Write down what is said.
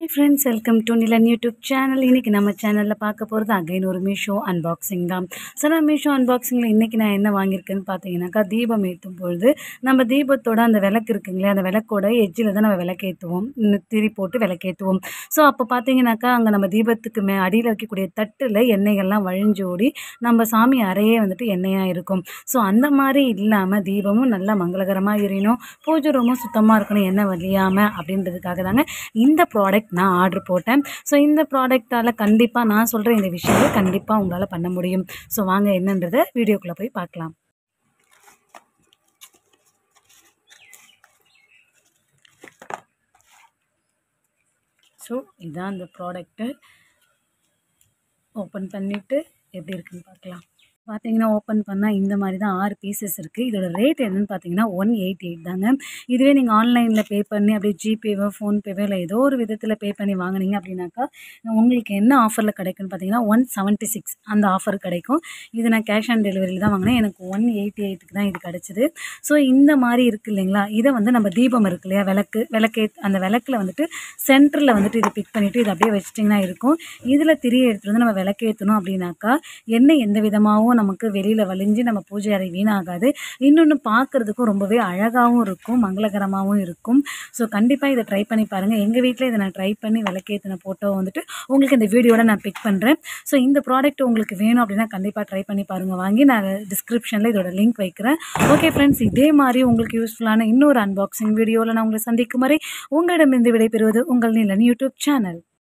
friends welcome to Nilan YouTube channel இன்றைக்கி நம்ம சேனலில் பார்க்க போகிறது அகைன் ஒரு மீஷோ அன்பாக்சிங் தான் ஸோ நான் மீஷோ அன்பாக்சிங்கில் இன்றைக்கி நான் என்ன வாங்கியிருக்கேன்னு பார்த்தீங்கன்னாக்கா தீபம் ஏற்றும் பொழுது நம்ம தீபத்தோட அந்த விளக்கு இருக்குங்களே அந்த விளக்கோட எஜ்ஜில் தான் நம்ம விளக்கேற்றுவோம் திரி போட்டு விளக்கேற்றுவோம் ஸோ அப்போ பார்த்தீங்கன்னாக்கா அங்கே நம்ம தீபத்துக்கு மே அடியில் வைக்கக்கூடிய தட்டில் எண்ணெய்கள்லாம் வழிஞ்சோடி நம்ம சாமி அறையே வந்துட்டு எண்ணெயாக இருக்கும் ஸோ அந்த மாதிரி இல்லாமல் தீபமும் நல்லா மங்களகரமாக எரியணும் பூஜை ரூமும் சுத்தமாக இருக்கணும் எண்ணெய் வலியாமல் அப்படின்றதுக்காக தாங்க இந்த ப்ராடக்ட் நான் ஆர்டர் போட்டேன் ஸோ இந்த ப்ராடக்டால் கண்டிப்பாக நான் சொல்கிற இந்த விஷயத்தை கண்டிப்பாக உங்களால் பண்ண முடியும் ஸோ வாங்க என்னன்றதை வீடியோக்குள்ளே போய் பார்க்கலாம் ஸோ இதான் அந்த ப்ராடக்ட்டு ஓப்பன் பண்ணிவிட்டு எப்படி இருக்குன்னு பார்க்கலாம் பார்த்தீங்கன்னா ஓப்பன் பண்ணால் இந்த மாதிரி தான் ஆறு பீசஸ் இருக்குது இதோட ரேட் என்னென்னு பார்த்தீங்கன்னா ஒன் எயிட் எயிட் தாங்க இதுவே நீங்கள் ஆன்லைனில் பே பண்ணி அப்படியே ஜிபேவோ ஃபோன்பேவோ இல்லை ஏதோ ஒரு விதத்தில் பே பண்ணி வாங்கினீங்க அப்படின்னாக்கா உங்களுக்கு என்ன ஆஃபரில் கிடைக்குன்னு பார்த்தீங்கன்னா ஒன் செவன்ட்டி சிக்ஸ் அந்த ஆஃபர் கிடைக்கும் இது நான் கேஷ் ஆன் டெலிவரியில் தான் வாங்கினேன் எனக்கு ஒன் எயிட்டி எயிட்டுக்கு தான் இது கிடச்சிது ஸோ இந்த மாதிரி இருக்குது இல்லைங்களா இதை வந்து நம்ம தீபம் இருக்கு இல்லையா விளக்கு விளக்கே அந்த விளக்கில் வந்துட்டு சென்டரில் வந்துட்டு இதை பிக் பண்ணிவிட்டு இது அப்படியே வச்சிட்டிங்கன்னா இருக்கும் இதில் திரியை எடுத்துகிட்டு வந்து நம்ம விளக்கேற்றணும் அப்படின்னாக்கா எண்ணெய் எந்த விதமாகவும் நமக்கு வெளியில் வலிஞ்சு நம்ம பூஜை அறை வீணாகாது இன்னொன்று பார்க்குறதுக்கும் ரொம்பவே அழகாகவும் இருக்கும் மங்களகரமாகவும் இருக்கும் ஸோ கண்டிப்பாக இதை ட்ரை பண்ணி பாருங்கள் எங்கள் வீட்டில் இதை நான் ட்ரை பண்ணி விளக்கேற்றின ஃபோட்டோ வந்துட்டு உங்களுக்கு இந்த வீடியோட நான் பிக் பண்ணுறேன் ஸோ இந்த ப்ராடக்ட் உங்களுக்கு வேணும் அப்படின்னா கண்டிப்பாக ட்ரை பண்ணி பாருங்கள் வாங்கி நான் டிஸ்கிரிப்ஷனில் இதோட லிங்க் வைக்கிறேன் ஓகே ஃப்ரெண்ட்ஸ் இதே மாதிரி உங்களுக்கு யூஸ்ஃபுல்லான இன்னொரு அன்பாக்சிங் வீடியோவில் நான் உங்களை சந்திக்கும் வரை உங்களிடமிருந்து விடைபெறுவது உங்கள் நிலன் யூடியூப் சேனல்